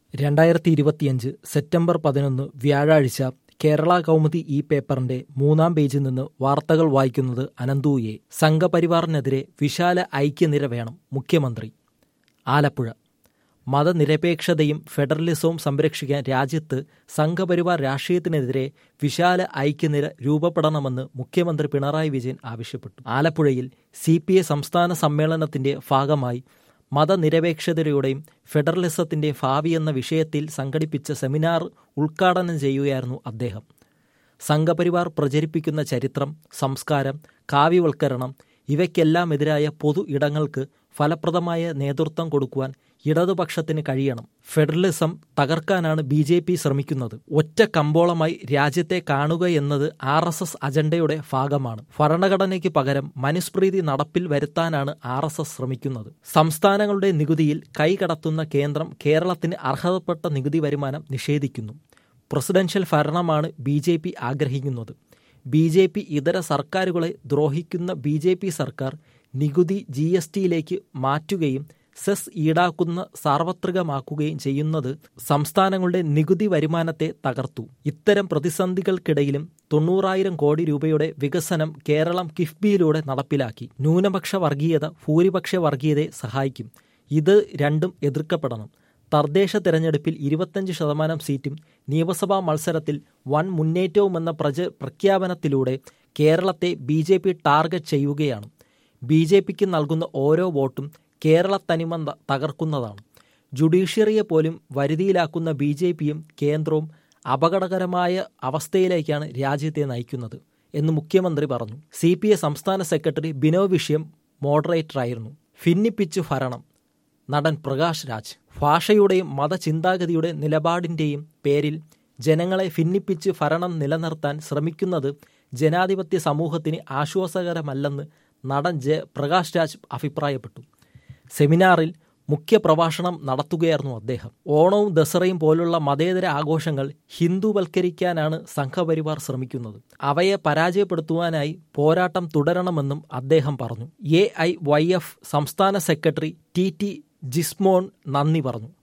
രണ്ടായിരത്തി ഇരുപത്തിയഞ്ച് സെപ്റ്റംബർ പതിനൊന്ന് വ്യാഴാഴ്ച കേരള കൗമുദി ഈ പേപ്പറിന്റെ മൂന്നാം പേജിൽ നിന്ന് വാർത്തകൾ വായിക്കുന്നത് അനന്തൂയെ സംഘപരിവാറിനെതിരെ വിശാല ഐക്യനിര വേണം മുഖ്യമന്ത്രി ആലപ്പുഴ മതനിരപേക്ഷതയും ഫെഡറലിസവും സംരക്ഷിക്കാൻ രാജ്യത്ത് സംഘപരിവാർ രാഷ്ട്രീയത്തിനെതിരെ വിശാല ഐക്യനിര രൂപപ്പെടണമെന്ന് മുഖ്യമന്ത്രി പിണറായി വിജയൻ ആവശ്യപ്പെട്ടു ആലപ്പുഴയിൽ സി പി ഐ സംസ്ഥാന സമ്മേളനത്തിന്റെ ഭാഗമായി മതനിരപേക്ഷതയുടെയും ഫെഡറലിസത്തിന്റെ ഭാവി എന്ന വിഷയത്തിൽ സംഘടിപ്പിച്ച സെമിനാർ ഉദ്ഘാടനം ചെയ്യുകയായിരുന്നു അദ്ദേഹം സംഘപരിവാർ പ്രചരിപ്പിക്കുന്ന ചരിത്രം സംസ്കാരം കാവ്യവൽക്കരണം ഇവയ്ക്കെല്ലാം എതിരായ പൊതു ഇടങ്ങൾക്ക് ഫലപ്രദമായ നേതൃത്വം കൊടുക്കുവാൻ ഇടതുപക്ഷത്തിന് കഴിയണം ഫെഡറലിസം തകർക്കാനാണ് ബി ജെ പി ശ്രമിക്കുന്നത് ഒറ്റ കമ്പോളമായി രാജ്യത്തെ കാണുക എന്നത് ആർ എസ് എസ് അജണ്ടയുടെ ഭാഗമാണ് ഭരണഘടനയ്ക്ക് പകരം മനുസ്മൃതി നടപ്പിൽ വരുത്താനാണ് ആർ എസ് എസ് ശ്രമിക്കുന്നത് സംസ്ഥാനങ്ങളുടെ നികുതിയിൽ കൈകടത്തുന്ന കേന്ദ്രം കേരളത്തിന് അർഹതപ്പെട്ട നികുതി വരുമാനം നിഷേധിക്കുന്നു പ്രസിഡൻഷ്യൽ ഭരണമാണ് ബി ജെ പി ആഗ്രഹിക്കുന്നത് ബി ജെ പി ഇതര സർക്കാരുകളെ ദ്രോഹിക്കുന്ന ബി ജെ പി സർക്കാർ നികുതി ജി എസ് ടിയിലേക്ക് മാറ്റുകയും സെസ് ഈടാക്കുന്ന സാർവത്രികമാക്കുകയും ചെയ്യുന്നത് സംസ്ഥാനങ്ങളുടെ നികുതി വരുമാനത്തെ തകർത്തു ഇത്തരം പ്രതിസന്ധികൾക്കിടയിലും തൊണ്ണൂറായിരം കോടി രൂപയുടെ വികസനം കേരളം കിഫ്ബിയിലൂടെ നടപ്പിലാക്കി ന്യൂനപക്ഷ വർഗീയത ഭൂരിപക്ഷ വർഗീയതയെ സഹായിക്കും ഇത് രണ്ടും എതിർക്കപ്പെടണം തദ്ദേശ തെരഞ്ഞെടുപ്പിൽ ഇരുപത്തഞ്ച് ശതമാനം സീറ്റും നിയമസഭാ മത്സരത്തിൽ വൻ മുന്നേറ്റവുമെന്ന പ്രച പ്രഖ്യാപനത്തിലൂടെ കേരളത്തെ ബി ജെ പി ടാർഗറ്റ് ചെയ്യുകയാണ് ബി ജെ പിക്ക് നൽകുന്ന ഓരോ വോട്ടും കേരള തനിമ തകർക്കുന്നതാണ് ജുഡീഷ്യറിയെ പോലും വരുതിയിലാക്കുന്ന ബി ജെ പിയും കേന്ദ്രവും അപകടകരമായ അവസ്ഥയിലേക്കാണ് രാജ്യത്തെ നയിക്കുന്നത് എന്ന് മുഖ്യമന്ത്രി പറഞ്ഞു സി പി ഐ സംസ്ഥാന സെക്രട്ടറി ബിനോ വിഷയം മോഡറേറ്ററായിരുന്നു ഭിന്നിപ്പിച്ചു ഭരണം നടൻ പ്രകാശ് രാജ് ഭാഷയുടെയും മതചിന്താഗതിയുടെ നിലപാടിന്റെയും പേരിൽ ജനങ്ങളെ ഭിന്നിപ്പിച്ച് ഭരണം നിലനിർത്താൻ ശ്രമിക്കുന്നത് ജനാധിപത്യ സമൂഹത്തിന് ആശ്വാസകരമല്ലെന്ന് നടൻ ജെ പ്രകാശ് രാജ് അഭിപ്രായപ്പെട്ടു സെമിനാറിൽ മുഖ്യ പ്രഭാഷണം നടത്തുകയായിരുന്നു അദ്ദേഹം ഓണവും ദസറയും പോലുള്ള മതേതര ആഘോഷങ്ങൾ ഹിന്ദുവൽക്കരിക്കാനാണ് സംഘപരിവാർ ശ്രമിക്കുന്നത് അവയെ പരാജയപ്പെടുത്തുവാനായി പോരാട്ടം തുടരണമെന്നും അദ്ദേഹം പറഞ്ഞു എ ഐ വൈ എഫ് സംസ്ഥാന സെക്രട്ടറി ടി ടി ജിസ്മോൻ നന്ദി പറഞ്ഞു